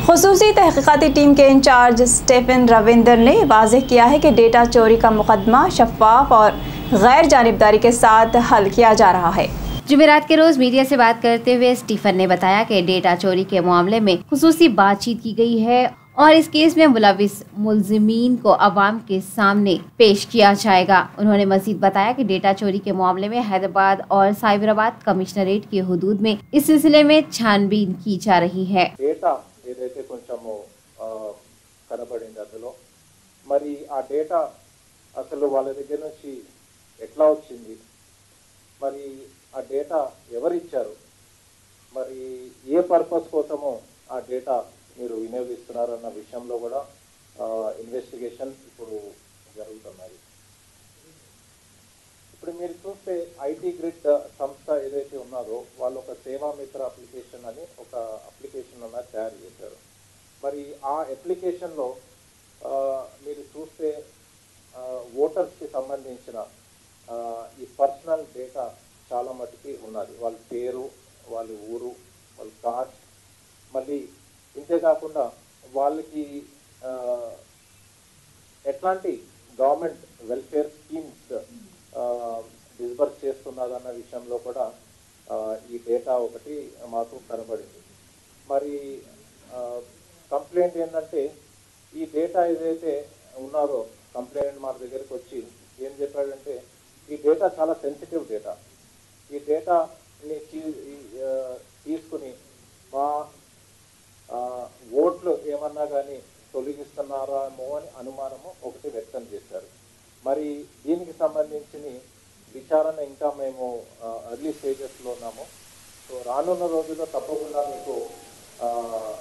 खसूसी तहकीकती टीम के इंचार्ज स्टेफन रविंदर ने वाजह किया है कि डेटा चोरी का मुकदमा शफाफ और गैर जानबदारी के साथ हल किया जा रहा है जुमेरात के रोज मीडिया से बात करते हुए स्टीफन ने बताया कि डेटा चोरी के मामले में खसूसी बातचीत की गई है और इस केस में मुलविस मुलजिमीन को अवाम के सामने पेश किया जाएगा उन्होंने मजीद बताया कि डेटा चोरी के मामले में हैदराबाद और साइबराबाद कमिश्नरेट की हदूद में इस सिलसिले में छानबीन की जा रही है డేటా ఏదైతే కొంచెము ఆ, కనబడింది అందులో మరి ఆ డేటా అసలు వాళ్ళ దగ్గర నుంచి ఎట్లా వచ్చింది మరి ఆ డేటా ఎవరిచ్చారు మరి ఏ పర్పస్ కోసము ఆ డేటా మీరు వినియోగిస్తున్నారన్న విషయంలో కూడా ఇన్వెస్టిగేషన్ ఇప్పుడు జరుగుతున్నది ఇప్పుడు మీరు చూస్తే ఐటీ గ్రిడ్ సంస్థ ఏదైతే ఉన్నదో వాళ్ళు ఒక సేవా మిత్ర అప్లికేషన్ అని ఒక అప్లికేషన్ అన్నది తయారు చేశారు మరి ఆ అప్లికేషన్లో ఆ, మీరు చూస్తే ఓటర్స్కి సంబంధించిన ఆ, ఈ పర్సనల్ డేటా చాలా మటుకి ఉన్నది వాళ్ళ పేరు వాళ్ళ ఊరు వాళ్ళ కాస్ట్ మళ్ళీ ఇంతేకాకుండా వాళ్ళకి ఆ, ఎట్లాంటి గవర్నమెంట్ వెల్ఫేర్ స్కీమ్స్ డిస్బర్స్ చేస్తున్నదన్న విషయంలో కూడా ఆ, ఈ డేటా ఒకటి మాకు కనబడింది మరి కంప్లైంట్ ఏంటంటే ఈ డేటా ఏదైతే ఉన్నదో కంప్లైంట్ మా దగ్గరికి వచ్చి ఏం చెప్పాడంటే ఈ డేటా చాలా సెన్సిటివ్ డేటా ఈ డేటాని తీ- ఈ, ఆ, తీసుకుని మా ఆ, ఓట్లు ఏమన్నా కానీ తొలగిస్తున్నారేమో అని అనుమానము ఒకటి వ్యక్తం చేశారు మరి దీనికి సంబంధించిన విచారణ ఇంకా మేము అర్లీ స్టేజెస్లో ఉన్నాము సో రానున్న రోజుల్లో తప్పకుండా మీకు ఆ,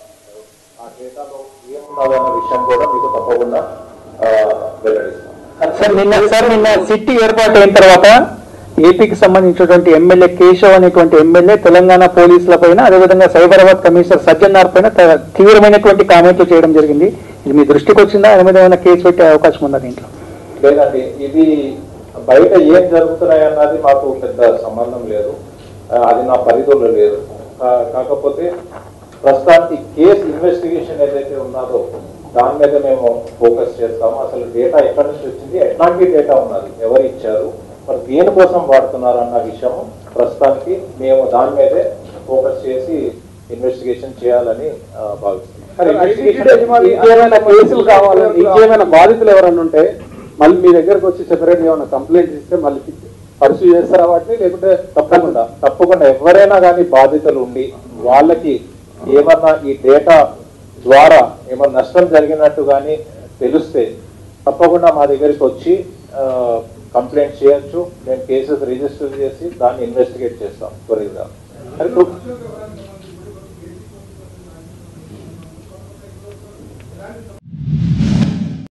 ఆ డేటాలో ఏమున్నదన్న విషయం కూడా మీకు తప్పకుండా ఆ, వెల్లడిస్తాం సార్ నిన్న సార్ నిన్న సిటీ ఏర్పాటు అయిన తర్వాత ఏపీకి సంబంధించినటువంటి ఎమ్మెల్యే కేశవ్ అనేటువంటి ఎమ్మెల్యే తెలంగాణ పోలీసుల పైన అదేవిధంగా సైబరాబాద్ కమిషనర్ సజ్జనార్ పైన త- తీవ్రమైనటువంటి కామెంట్లు చేయడం జరిగింది ఇది మీ దృష్టికి వచ్చిందా ఆయన మీద ఏమైనా కేసు పెట్టే అవకాశం ఉందా దీంట్లో లేదండి ఇది బయట ఏం జరుగుతున్నాయి అన్నది మాకు పెద్ద సంబంధం లేదు ఆ, అది నా పరిధిలో లేదు ఆ, కాకపోతే ప్రస్తుతానికి కేసు ఇన్వెస్టిగేషన్ ఏదైతే ఉన్నదో దాని మీద మేము ఫోకస్ చేస్తాము అసలు డేటా ఎక్కడి నుంచి వచ్చింది ఎట్లాంటి డేటా ఉన్నది ఎవరు ఇచ్చారు మరి దేనికోసం వాడుతున్నారు అన్న విషయం ప్రస్తుతానికి మేము దాని మీదే ఫోకస్ చేసి ఇన్వెస్టిగేషన్ చేయాలని ఆ, భావిస్తున్నాం ఇంకేమైనా కేసులు కావాలి ఇంకేమైనా బాధితులు ఎవరైనా ఉంటే మళ్ళీ మీ దగ్గరకు వచ్చి సెపరేట్ ఏమైనా కంప్లైంట్ ఇస్తే మళ్ళీ పర్సూ చేస్తారా వాటిని లేకుంటే తప్పకుండా తప్పకుండా ఎవరైనా కానీ బాధితులు ఉండి వాళ్ళకి ఏమన్నా ఈ డేటా ద్వారా ఏమన్నా నష్టం జరిగినట్టు కానీ తెలిస్తే తప్పకుండా మా దగ్గరికి వచ్చి కంప్లైంట్ చేయొచ్చు మేము కేసెస్ రిజిస్టర్ చేసి దాన్ని ఇన్వెస్టిగేట్ చేస్తాం త్వరగా మరి ఇప్పుడు